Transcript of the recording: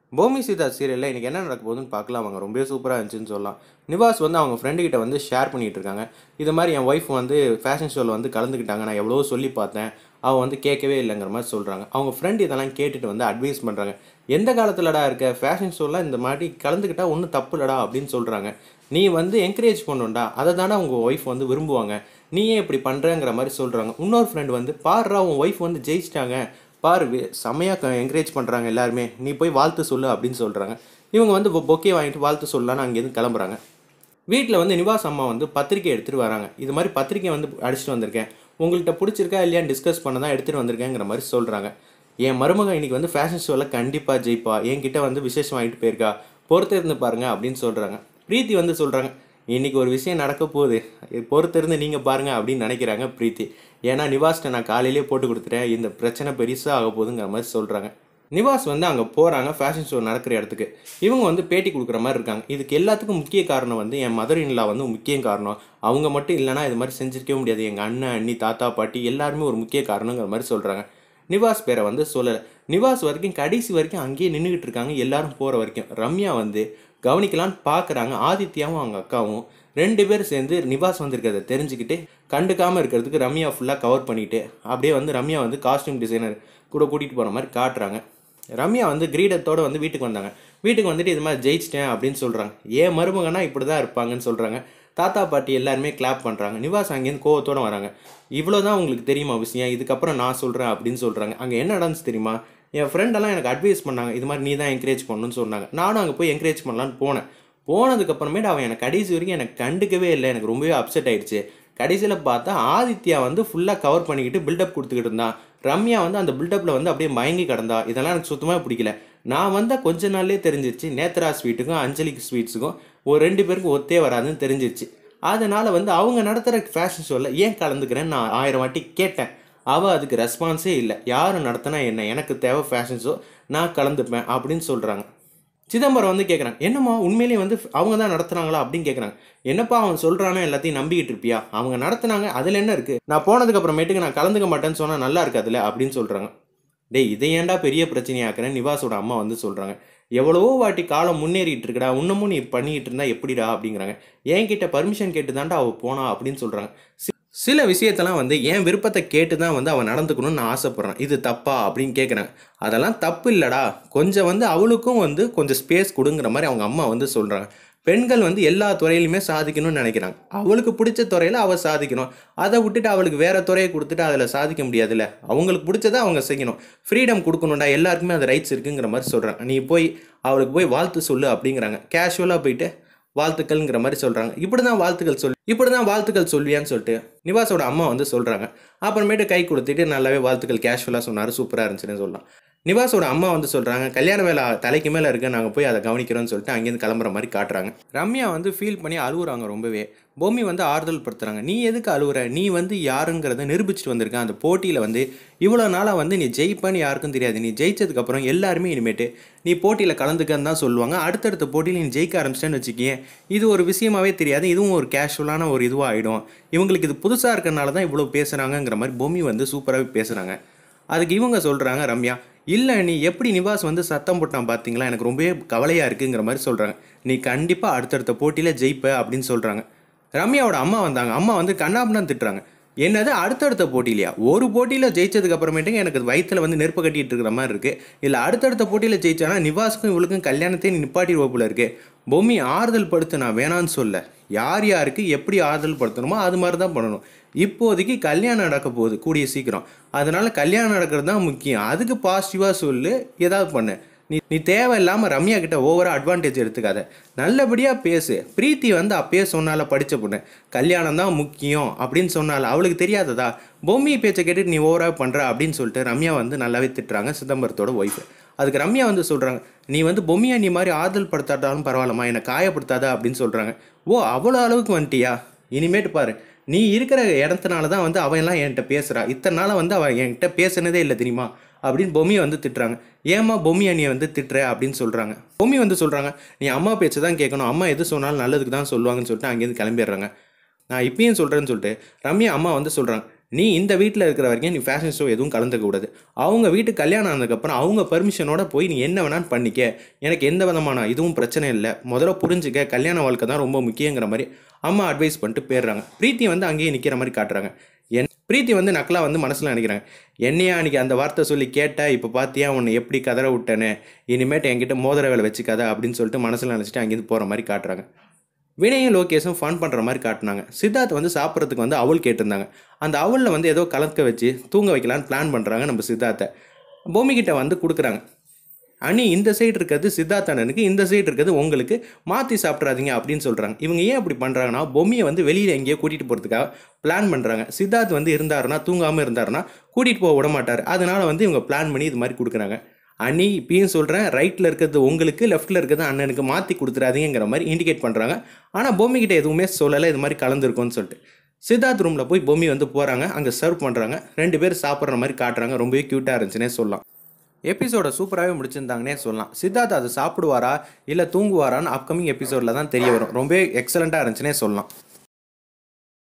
பூமி சீதா சீரியலில் இன்றைக்கி என்ன நடக்க போகுதுன்னு பார்க்கலாம் அவங்க ரொம்பவே சூப்பராக இருந்துச்சுன்னு சொல்லலாம் நிவாஸ் வந்து அவங்க ஃப்ரெண்டு கிட்ட வந்து ஷேர் பண்ணிகிட்டு இருக்காங்க இது மாதிரி என் ஒய்ஃப் வந்து ஃபேஷன் ஷோவில் வந்து கலந்துக்கிட்டாங்க நான் எவ்வளோ சொல்லி பார்த்தேன் அவள் வந்து கேட்கவே இல்லைங்கிற மாதிரி சொல்கிறாங்க அவங்க ஃப்ரெண்ட் இதெல்லாம் கேட்டுட்டு வந்து அட்வைஸ் பண்ணுறாங்க எந்த காலத்துலடா இருக்க ஃபேஷன் ஷோலாம் இந்த மாதிரி கலந்துக்கிட்டா ஒன்றும் தப்பு இல்லடா அப்படின்னு சொல்கிறாங்க நீ வந்து என்கரேஜ் பண்ணுண்டா அதை தானே உங்கள் ஒய்ஃப் வந்து விரும்புவாங்க நீ ஏன் இப்படி பண்ணுறங்கிற மாதிரி சொல்கிறாங்க இன்னொரு ஃப்ரெண்ட் வந்து பாருடா உன் ஒய்ஃப் வந்து ஜெயிச்சிட்டாங்க பாரு வே- செமையா என்கரேஜ் பண்ணுறாங்க எல்லாருமே நீ போய் வாழ்த்து சொல்லு அப்படின்னு சொல்கிறாங்க இவங்க வந்து பொக்கே வாங்கிட்டு வாழ்த்து சொல்லலான்னு அங்கேருந்து கிளம்புறாங்க வீட்டில் வந்து நிவாஸ் அம்மா வந்து பத்திரிக்கை எடுத்துகிட்டு வராங்க இது மாதிரி பத்திரிக்கை வந்து அடிச்சுட்டு வந்திருக்கேன் உங்கள்கிட்ட பிடிச்சிருக்கா இல்லையான்னு டிஸ்கஸ் பண்ண தான் எடுத்துகிட்டு வந்திருக்கேங்கிற மாதிரி சொல்கிறாங்க என் மருமகன் இன்னைக்கு வந்து ஃபேஷன் ஷோவில் கண்டிப்பாக ஜெயிப்பா என்கிட்ட வந்து விசேஷம் வாங்கிட்டு போயிருக்கா பொறுத்து இருந்து பாருங்க அப்படின்னு சொல்கிறாங்க பிரீத்தி வந்து சொல்கிறாங்க இன்னைக்கு ஒரு விஷயம் நடக்க போகுது பொறுத்திருந்து நீங்கள் பாருங்க அப்படின்னு நினைக்கிறாங்க பிரீத்தி ஏன்னா நிவாஸ்ட்டை நான் காலையிலேயே போட்டு கொடுத்துட்டேன் இந்த பிரச்சனை பெருசாக ஆக போகுதுங்கிற மாதிரி சொல்கிறாங்க நிவாஸ் வந்து அங்கே போகிறாங்க ஃபேஷன் ஷோ நடக்கிற இடத்துக்கு இவங்க வந்து பேட்டி கொடுக்குற மாதிரி இருக்காங்க இதுக்கு எல்லாத்துக்கும் முக்கிய காரணம் வந்து என் மதர் இன்லா வந்து முக்கிய காரணம் அவங்க மட்டும் இல்லைன்னா இது மாதிரி செஞ்சிருக்கவே முடியாது எங்கள் அண்ணன் அண்ணி தாத்தா பாட்டி எல்லாருமே ஒரு முக்கிய காரணங்கிற மாதிரி சொல்கிறாங்க நிவாஸ் பேரை வந்து சொல்லலை நிவாஸ் வரைக்கும் கடைசி வரைக்கும் அங்கேயே நின்றுக்கிட்டு இருக்காங்க எல்லாரும் போகிற வரைக்கும் ரம்யா வந்து கவனிக்கலான்னு பார்க்குறாங்க ஆதித்யாவும் அவங்க அக்காவும் ரெண்டு பேரும் சேர்ந்து நிவாஸ் வந்திருக்கிறத தெரிஞ்சுக்கிட்டு கண்டுக்காமல் இருக்கிறதுக்கு ரம்யா ஃபுல்லாக கவர் பண்ணிட்டு அப்படியே வந்து ரம்யா வந்து காஸ்டியூம் டிசைனர் கூட கூட்டிகிட்டு போகிற மாதிரி காட்டுறாங்க ரம்யா வந்து கிரீடத்தோடு வந்து வீட்டுக்கு வந்தாங்க வீட்டுக்கு வந்துட்டு இது மாதிரி ஜெயிச்சிட்டேன் அப்படின்னு சொல்கிறாங்க ஏன் மருமகனா இப்படி தான் இருப்பாங்கன்னு சொல்கிறாங்க தாத்தா பாட்டி எல்லாருமே கிளாப் பண்ணுறாங்க நிவாஸ் அங்கேருந்து கோவத்தோடு வராங்க இவ்வளோ தான் உங்களுக்கு தெரியுமா விஷயம் இதுக்கப்புறம் நான் சொல்கிறேன் அப்படின்னு சொல்கிறாங்க அங்கே என்ன நடந்துச்சு தெரியுமா என் ஃப்ரெண்டெல்லாம் எனக்கு அட்வைஸ் பண்ணாங்க இது மாதிரி நீ தான் என்கரேஜ் பண்ணணும்னு சொன்னாங்க நானும் அங்கே போய் என்கரேஜ் பண்ணலான்னு போனேன் போனதுக்கப்புறமேட்டு அவன் எனக்கு கடைசி வரைக்கும் எனக்கு கண்டுக்கவே இல்லை எனக்கு ரொம்பவே அப்செட் ஆயிடுச்சு கடைசியில் பார்த்தா ஆதித்யா வந்து ஃபுல்லாக கவர் பண்ணிக்கிட்டு பில்டப் கொடுத்துக்கிட்டு இருந்தான் ரம்யா வந்து அந்த பில்டப்பில் வந்து அப்படியே மயங்கி கிடந்தா இதெல்லாம் எனக்கு சுத்தமாக பிடிக்கல நான் வந்தால் கொஞ்ச நாள்லேயே தெரிஞ்சிருச்சு நேத்ரா ஸ்வீட்டுக்கும் அஞ்சலிக்கு ஸ்வீட்ஸுக்கும் ஒரு ரெண்டு பேருக்கும் ஒத்தே வராதுன்னு தெரிஞ்சிருச்சு அதனால் வந்து அவங்க நடத்துகிற ஃபேஷன் ஷோவில் ஏன் கலந்துக்கிறேன்னு நான் ஆயிரம் வாட்டி கேட்டேன் அவள் அதுக்கு ரெஸ்பான்ஸே இல்லை யார் நடத்தினா என்ன எனக்கு தேவை ஃபேஷன் ஷோ நான் கலந்துப்பேன் அப்படின்னு சொல்கிறாங்க சிதம்பரம் வந்து கேட்குறாங்க என்னம்மா உண்மையிலேயே வந்து அவங்க தான் நடத்துனாங்களா அப்படின்னு கேட்குறாங்க என்னப்பா அவன் சொல்கிறானோ எல்லாத்தையும் நம்பிக்கிட்டு இருப்பியா அவங்க நடத்துனாங்க அதில் என்ன இருக்குது நான் போனதுக்கு அப்புறமேட்டுக்கு நான் கலந்துக்க மாட்டேன்னு சொன்னால் நல்லா இருக்காதுல்ல அப்படின்னு சொல்கிறாங்க டேய் இதை ஏன்டா பெரிய பிரச்சனையாக்குறேன் நிவாஸோட அம்மா வந்து சொல்கிறாங்க எவ்வளவோ வாட்டி காலம் முன்னேறிட்டு இருக்குடா இன்னமும் நீ பண்ணிக்கிட்டு இருந்தா எப்படிடா அப்படிங்கிறாங்க என்கிட்ட பர்மிஷன் கேட்டு தான்டா அவள் போனா அப்படின்னு சொல்கிறாங்க சில விஷயத்தெல்லாம் வந்து என் விருப்பத்தை கேட்டு தான் வந்து அவன் நடந்துக்கணும்னு நான் ஆசைப்பட்றேன் இது தப்பா அப்படின்னு கேட்குறாங்க அதெல்லாம் தப்பு இல்லைடா கொஞ்சம் வந்து அவளுக்கும் வந்து கொஞ்சம் ஸ்பேஸ் கொடுங்கிற மாதிரி அவங்க அம்மா வந்து சொல்கிறாங்க பெண்கள் வந்து எல்லா துறையிலுமே சாதிக்கணும்னு நினைக்கிறாங்க அவளுக்கு பிடிச்ச துறையில் அவள் சாதிக்கணும் அதை விட்டுட்டு அவளுக்கு வேற துறையை கொடுத்துட்டு அதில் சாதிக்க முடியாதுல்ல அவங்களுக்கு பிடிச்சதை அவங்க செய்யணும் ஃப்ரீடம் கொடுக்கணும்டா எல்லாருக்குமே அது ரைட்ஸ் இருக்குங்கிற மாதிரி சொல்கிறாங்க நீ போய் அவளுக்கு போய் வாழ்த்து சொல்லு அப்படிங்கிறாங்க கேஷுவலாக போயிட்டு வாழ்த்துக்கள்ங்கிற மாதிரி சொல்கிறாங்க இப்படி தான் வாழ்த்துக்கள் சொல் இப்படி தான் வாழ்த்துக்கள் சொல்வியான்னு சொல்லிட்டு நிவாஸோட அம்மா வந்து சொல்கிறாங்க அப்புறமேட்டு கை கொடுத்துட்டு நல்லாவே வாழ்த்துக்கள் கேஷுவலாக சொன்னார் சூப்பராக இருந்துச்சுன்னு சொல்லலாம் நிவாஸோட அம்மா வந்து சொல்கிறாங்க கல்யாண வேலை தலைக்கு மேலே இருக்கு நாங்கள் போய் அதை கவனிக்கிறோம்னு சொல்லிட்டு அங்கேருந்து கிளம்புற மாதிரி காட்டுறாங்க ரம்யா வந்து ஃபீல் பண்ணி அழுகுறாங்க ரொம்பவே பூமி வந்து ஆறுதல் படுத்துறாங்க நீ எதுக்கு அழுகுற நீ வந்து யாருங்கிறத நிரூபிச்சுட்டு வந்திருக்க அந்த போட்டியில் வந்து இவ்வளோ நாளாக வந்து நீ ஜெயிப்பேன்னு யாருக்கும் தெரியாது நீ ஜெயிச்சதுக்கப்புறம் எல்லாருமே இனிமேட்டு நீ போட்டியில் கலந்துக்கன்னு தான் சொல்லுவாங்க அடுத்தடுத்த போட்டியில் நீ ஜெயிக்க ஆரம்பிச்சிட்டேன்னு வச்சுக்கேன் இது ஒரு விஷயமாவே தெரியாது இதுவும் ஒரு கேஷுவலான ஒரு இதுவாக ஆகிடும் இவங்களுக்கு இது புதுசாக இருக்கறனால தான் இவ்வளோ பேசுகிறாங்கங்கிற மாதிரி பூமி வந்து சூப்பராகவே பேசுகிறாங்க அதுக்கு இவங்க சொல்கிறாங்க ரம்யா இல்லை நீ எப்படி நிவாஸ் வந்து சத்தம் போட்டான் பார்த்தீங்களா எனக்கு ரொம்பவே கவலையாக இருக்குங்கிற மாதிரி சொல்கிறாங்க நீ கண்டிப்பாக அடுத்தடுத்த போட்டியில் ஜெயிப்ப அப்படின்னு சொல்கிறாங்க ரம்யாவோட அம்மா வந்தாங்க அம்மா வந்து கண்ணாபண்ணம் திட்டுறாங்க என்னது அடுத்தடுத்த போட்டியிலையா ஒரு போட்டியில் ஜெயிச்சதுக்கு அப்புறமேட்டுங்க எனக்கு வயித்துல வந்து நெருப்பு கட்டிட்டு இருக்கிற மாதிரி இருக்குது இல்லை அடுத்தடுத்த போட்டியில் ஜெயிச்சானா நிவாஸுக்கும் இவளுக்கும் கல்யாணத்தையும் நீ நிப்பாட்டிடுவ போல இருக்கு பூமி ஆறுதல் படுத்து நான் வேணான்னு சொல்ல யார் யாருக்கு எப்படி ஆறுதல் படுத்தணுமோ அது மாதிரி தான் பண்ணணும் இப்போதைக்கு கல்யாணம் நடக்க போகுது கூடிய சீக்கிரம் அதனால கல்யாணம் நடக்கிறது தான் முக்கியம் அதுக்கு பாசிட்டிவாக சொல்லு ஏதாவது பண்ணு நீ நீ தேவையில்லாமல் ரம்யா கிட்ட ஓவராக அட்வான்டேஜ் எடுத்துக்காத நல்லபடியாக பேசு பிரீத்தி வந்து அப்பயே சொன்னால படித்த பொண்ணு கல்யாணம் தான் முக்கியம் அப்படின்னு சொன்னால அவளுக்கு தெரியாததா பொம்மி பேச்சை கேட்டுட்டு நீ ஓவராக பண்ணுற அப்படின்னு சொல்லிட்டு ரம்யா வந்து நல்லாவே திட்டுறாங்க சிதம்பரத்தோட ஒய்ஃபு அதுக்கு ரம்யா வந்து சொல்கிறாங்க நீ வந்து பொம்மியா நீ மாதிரி ஆறுதல் படுத்தாட்டாலும் பரவாயில்லம்மா என்னை காயப்படுத்தாத அப்படின்னு சொல்கிறாங்க ஓ அவ்வளோ அளவுக்கு வந்துட்டியா இனிமேட்டு பாரு நீ இருக்கிற இடத்துனால தான் வந்து அவன் எல்லாம் என்கிட்ட பேசுகிறா இத்தனை நாளாக வந்து அவன் என்கிட்ட பேசுனதே இல்லை தெரியுமா அப்படின்னு பொம்மியை வந்து திட்டுறாங்க ஏம்மா பொம்மி அண்ணியை வந்து திட்டுற அப்படின்னு சொல்கிறாங்க பொம்மி வந்து சொல்கிறாங்க நீ அம்மா பேச்சு தான் கேட்கணும் அம்மா எது சொன்னாலும் நல்லதுக்கு தான் சொல்லுவாங்கன்னு சொல்லிட்டு அங்கேருந்து கிளம்பிடுறாங்க நான் இப்பயும் சொல்கிறேன்னு சொல்லிட்டு ரம்யா அம்மா வந்து சொல்கிறாங்க நீ இந்த வீட்டில் இருக்கிற வரைக்கும் நீ ஃபேஷன் ஷோ எதுவும் கலந்துக்க கூடாது அவங்க வீட்டுக்கு கல்யாணம் ஆனதுக்கப்புறம் அவங்க பர்மிஷனோட போய் நீ என்ன வேணாலும் பண்ணிக்க எனக்கு எந்த விதமான இதுவும் பிரச்சனை இல்லை முதல்ல புரிஞ்சுக்க கல்யாண வாழ்க்கை தான் ரொம்ப முக்கியங்கிற மாதிரி அம்மா அட்வைஸ் பண்ணிட்டு போயிடுறாங்க பிரீத்தி வந்து அங்கேயே நிற்கிற மாதிரி காட்டுறாங்க என் பிரீத்தி வந்து நக்கலாக வந்து மனசில் நினைக்கிறாங்க என்னையா அன்றைக்கி அந்த வார்த்தை சொல்லி கேட்ட இப்போ பார்த்தியா உன்னை எப்படி கதற விட்டேன்னு இனிமேட்டு என்கிட்ட மோதிர வேலை வச்சுக்காத அப்படின்னு சொல்லிட்டு மனசில் நினச்சிட்டு அங்கேருந்து போகிற மாதிரி காட்டுறாங்க வினயும் லோகேஷும் ஃபன் பண்ணுற மாதிரி காட்டினாங்க சித்தார்த் வந்து சாப்பிட்றதுக்கு வந்து அவல் கேட்டிருந்தாங்க அந்த அவலில் வந்து ஏதோ கலக்க வச்சு தூங்க வைக்கலான்னு பிளான் பண்ணுறாங்க நம்ம சித்தார்த்தை பூமிக்கிட்ட வந்து கொடுக்குறாங்க அணி இந்த சைடு இருக்கிறது சித்தார்த் அண்ணனுக்கு இந்த சைடு இருக்கிறது உங்களுக்கு மாற்றி சாப்பிட்றாதீங்க அப்படின்னு சொல்கிறாங்க இவங்க ஏன் அப்படி பண்ணுறாங்கன்னா பொம்மையை வந்து வெளியில் எங்கேயோ கூட்டிகிட்டு போகிறதுக்காக பிளான் பண்ணுறாங்க சித்தார்த் வந்து இருந்தாருன்னா தூங்காமல் இருந்தாருன்னா கூட்டிகிட்டு போக விட மாட்டார் அதனால வந்து இவங்க பிளான் பண்ணி இது மாதிரி கொடுக்குறாங்க அணி இப்பயும் சொல்கிறேன் ரைட்டில் இருக்கிறது உங்களுக்கு லெஃப்ட்டில் இருக்கிறது அண்ணனுக்கு மாற்றி கொடுத்துறாதீங்கிற மாதிரி இண்டிகேட் பண்ணுறாங்க ஆனால் பொம்மைக்கிட்ட எதுவுமே சொல்லலை இது மாதிரி கலந்துருக்கும்னு சொல்லிட்டு சித்தார்த் ரூமில் போய் பொம்மி வந்து போகிறாங்க அங்கே சர்வ் பண்ணுறாங்க ரெண்டு பேர் சாப்பிட்ற மாதிரி காட்டுறாங்க ரொம்பவே க்யூட்டாக இருந்துச்சுன்னே சொல்லலாம் எபிசோட சூப்பராகவே முடிச்சிருந்தாங்கன்னே சொல்லலாம் சித்தார்த் அதை சாப்பிடுவாரா இல்லை தூங்குவாரான்னு அப்கமிங் எபிசோடில் தான் தெரிய வரும் ரொம்பவே எக்ஸலண்ட்டாக இருந்துச்சுன்னே சொல்லலாம்